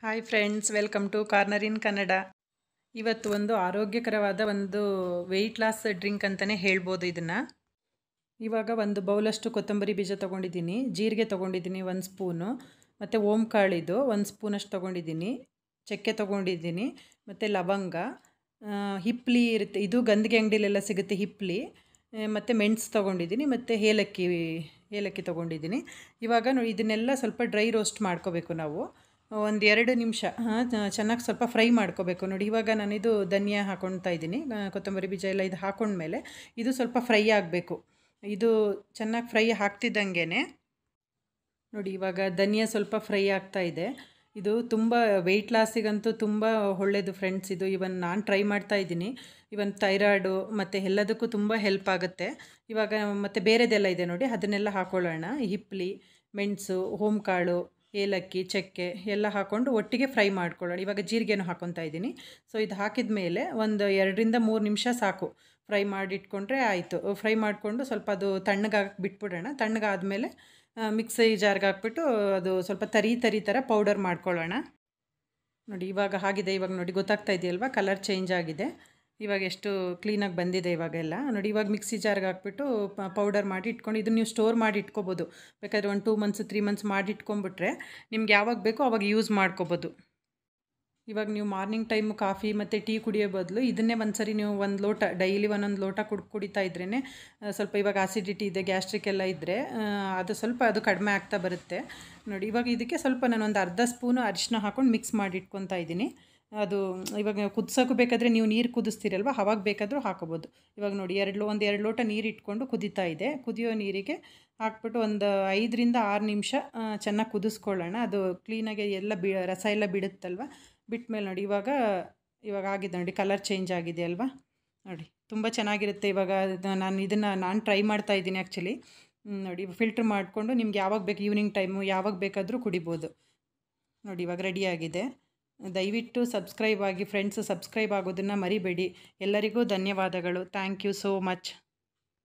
hi friends welcome to corner in Kannada ಇವತ್ತು ಒಂದು ಆರೋಗ್ಯಕರವಾದ ಒಂದು ವೆಯ್ಟ್ ಲಾಸ್ ಡ್ರಿಂಕ್ ಅಂತಲೇ ಹೇಳ್ಬೋದು ಇದನ್ನು ಇವಾಗ ಒಂದು ಬೌಲಷ್ಟು ಕೊತ್ತಂಬರಿ ಬೀಜ ತೊಗೊಂಡಿದ್ದೀನಿ ಜೀರಿಗೆ ತೊಗೊಂಡಿದ್ದೀನಿ ಒಂದು ಸ್ಪೂನು ಮತ್ತು ಓಮ್ ಕಾಳಿದು ಒಂದು ಸ್ಪೂನಷ್ಟು ತೊಗೊಂಡಿದ್ದೀನಿ ಚಕ್ಕೆ ತೊಗೊಂಡಿದ್ದೀನಿ ಮತ್ತು ಲವಂಗ ಆ, ಹಿಪ್ಲಿ ಇರುತ್ತೆ ಇದು ಗಂದಿಗೆ ಅಂಗಡಿಲೆಲ್ಲ ಸಿಗುತ್ತೆ ಹಿಪ್ಲಿ ಮತ್ತು ಮೆಣಸು ತೊಗೊಂಡಿದ್ದೀನಿ ಮತ್ತು ಏಲಕ್ಕಿ ಏಲಕ್ಕಿ ತೊಗೊಂಡಿದ್ದೀನಿ ಇವಾಗ ನೋಡಿ ಇದನ್ನೆಲ್ಲ ಸ್ವಲ್ಪ ಡ್ರೈ ರೋಸ್ಟ್ ಮಾಡ್ಕೋಬೇಕು ನಾವು ಒಂದು ಎರಡು ನಿಮಿಷ ಚೆನ್ನಾಗಿ ಸ್ವಲ್ಪ ಫ್ರೈ ಮಾಡ್ಕೋಬೇಕು ನೋಡಿ ಇವಾಗ ನಾನಿದು ಧನಿಯಾ ಹಾಕೊಳ್ತಾ ಇದ್ದೀನಿ ಆ, ಕೊತ್ತಂಬರಿ ಬೀಜ ಎಲ್ಲ ಇದು ಹಾಕೊಂಡ್ಮೇಲೆ ಇದು ಸ್ವಲ್ಪ ಫ್ರೈ ಆಗಬೇಕು ಇದು ಚೆನ್ನಾಗಿ ಫ್ರೈ ಆಗ್ತಿದ್ದಂಗೆ ನೋಡಿ ಇವಾಗ ಧನಿಯಾ ಸ್ವಲ್ಪ ಫ್ರೈ ಆಗ್ತಾ ಇದೆ ಇದು ತುಂಬ ವೆಯ್ಟ್ ಲಾಸಿಗಂತೂ ತುಂಬ ಒಳ್ಳೆಯದು ಫ್ರೆಂಡ್ಸ್ ಇದು ಇವನ್ ನಾನು ಟ್ರೈ ಮಾಡ್ತಾ ಇದ್ದೀನಿ ಇವನ್ ಥೈರಾಯ್ಡು ಮತ್ತು ಎಲ್ಲದಕ್ಕೂ ತುಂಬ ಹೆಲ್ಪ್ ಆಗುತ್ತೆ ಇವಾಗ ಮತ್ತು ಬೇರೆದೆಲ್ಲ ಇದೆ ನೋಡಿ ಅದನ್ನೆಲ್ಲ ಹಾಕೊಳ್ಳೋಣ ಹಿಪ್ಲಿ ಮೆಣಸು ಕಾಳು ಏಲಕ್ಕಿ ಚಕ್ಕೆ ಎಲ್ಲ ಹಾಕ್ಕೊಂಡು ಒಟ್ಟಿಗೆ ಫ್ರೈ ಮಾಡ್ಕೊಳ್ಳೋಣ ಇವಾಗ ಜೀರಿಗೆನೂ ಹಾಕ್ಕೊತಾ ಇದ್ದೀನಿ ಸೊ ಇದು ಹಾಕಿದ ಮೇಲೆ ಒಂದು ಎರಡರಿಂದ ಮೂರು ನಿಮಿಷ ಸಾಕು ಫ್ರೈ ಮಾಡಿಟ್ಕೊಂಡ್ರೆ ಆಯಿತು ಫ್ರೈ ಮಾಡಿಕೊಂಡು ಸ್ವಲ್ಪ ಅದು ತಣ್ಣಗಾಗಿ ಬಿಟ್ಬಿಡೋಣ ತಣ್ಣಗಾದಮೇಲೆ ಮಿಕ್ಸಿ ಜಾರ್ಗೆ ಹಾಕ್ಬಿಟ್ಟು ಅದು ಸ್ವಲ್ಪ ತರಿ ತರಿ ಥರ ಪೌಡರ್ ಮಾಡ್ಕೊಳ್ಳೋಣ ನೋಡಿ ಇವಾಗ ಆಗಿದೆ ಇವಾಗ ನೋಡಿ ಗೊತ್ತಾಗ್ತಾ ಇದೆಯಲ್ವಾ ಕಲರ್ ಚೇಂಜ್ ಆಗಿದೆ ಇವಾಗ ಎಷ್ಟು ಕ್ಲೀನಾಗಿ ಬಂದಿದೆ ಇವಾಗೆಲ್ಲ ನೋಡಿ ಇವಾಗ ಮಿಕ್ಸಿ ಜಾರ್ಗೆ ಹಾಕ್ಬಿಟ್ಟು ಪೌಡರ್ ಮಾಡಿ ಇಟ್ಕೊಂಡು ಇದನ್ನು ನೀವು ಸ್ಟೋರ್ ಮಾಡಿ ಇಟ್ಕೋಬೋದು ಬೇಕಾದ್ರೆ ಒಂದು ಟೂ ಮಂತ್ಸ್ ತ್ರೀ ಮಂತ್ಸ್ ಮಾಡಿ ಇಟ್ಕೊಂಡ್ಬಿಟ್ರೆ ನಿಮ್ಗೆ ಯಾವಾಗ ಬೇಕೋ ಅವಾಗ ಯೂಸ್ ಮಾಡ್ಕೋಬೋದು ಇವಾಗ ನೀವು ಮಾರ್ನಿಂಗ್ ಟೈಮ್ ಕಾಫಿ ಮತ್ತು ಟೀ ಕುಡಿಯೋ ಬದಲು ಇದನ್ನೇ ಒಂದು ಸರಿ ನೀವು ಒಂದು ಲೋಟ ಡೈಲಿ ಒಂದೊಂದು ಲೋಟ ಕುಡ್ ಕುಡಿತಾ ಇದ್ರೇ ಸ್ವಲ್ಪ ಇವಾಗ ಆಸಿಡಿಟಿ ಇದೆ ಗ್ಯಾಸ್ಟ್ರಿಕ್ ಎಲ್ಲ ಇದ್ದರೆ ಅದು ಸ್ವಲ್ಪ ಅದು ಕಡಿಮೆ ಆಗ್ತಾ ಬರುತ್ತೆ ನೋಡಿ ಇವಾಗ ಇದಕ್ಕೆ ಸ್ವಲ್ಪ ನಾನು ಒಂದು ಅರ್ಧ ಸ್ಪೂನು ಅರಿಶಿನ ಹಾಕ್ಕೊಂಡು ಮಿಕ್ಸ್ ಮಾಡಿ ಇಟ್ಕೊತಾ ಇದ್ದೀನಿ ಅದು ಇವಾಗ ಕುದಿಸೋಕೆ ಬೇಕಾದರೆ ನೀವು ನೀರು ಕುದಿಸ್ತೀರಲ್ವ ಅವಾಗ ಬೇಕಾದರೂ ಹಾಕೋಬೋದು ಇವಾಗ ನೋಡಿ ಎರಡು ಲೋ ಒಂದು ಎರಡು ಲೋಟ ನೀರು ಇಟ್ಕೊಂಡು ಕುದೀತಾ ಇದೆ ಕುದಿಯೋ ನೀರಿಗೆ ಹಾಕ್ಬಿಟ್ಟು ಒಂದು ಐದರಿಂದ ಆರು ನಿಮಿಷ ಚೆನ್ನಾಗಿ ಕುದಿಸ್ಕೊಳ್ಳೋಣ ಅದು ಕ್ಲೀನಾಗಿ ಎಲ್ಲ ಬಿ ರಸ ಎಲ್ಲ ಬಿಡುತ್ತಲ್ವ ಬಿಟ್ಟ ಮೇಲೆ ನೋಡಿ ಇವಾಗ ಇವಾಗ ಆಗಿದೆ ನೋಡಿ ಕಲರ್ ಚೇಂಜ್ ಆಗಿದೆ ಅಲ್ವಾ ನೋಡಿ ತುಂಬ ಚೆನ್ನಾಗಿರುತ್ತೆ ಇವಾಗ ಇದು ನಾನು ಇದನ್ನು ನಾನು ಟ್ರೈ ಮಾಡ್ತಾ ಇದ್ದೀನಿ ಆ್ಯಕ್ಚುಲಿ ನೋಡಿ ಫಿಲ್ಟ್ರ್ ಮಾಡಿಕೊಂಡು ನಿಮ್ಗೆ ಯಾವಾಗ ಬೇಕು ಈವ್ನಿಂಗ್ ಟೈಮು ಯಾವಾಗ ಬೇಕಾದರೂ ಕುಡಿಬೋದು ನೋಡಿ ಇವಾಗ ರೆಡಿಯಾಗಿದೆ ದಯವಿಟ್ಟು ಸಬ್ಸ್ಕ್ರೈಬ್ ಆಗಿ ಫ್ರೆಂಡ್ಸ್ ಸಬ್ಸ್ಕ್ರೈಬ್ ಆಗೋದನ್ನು ಮರಿಬೇಡಿ ಎಲ್ಲರಿಗೂ ಧನ್ಯವಾದಗಳು ಥ್ಯಾಂಕ್ ಯು ಸೋ ಮಚ್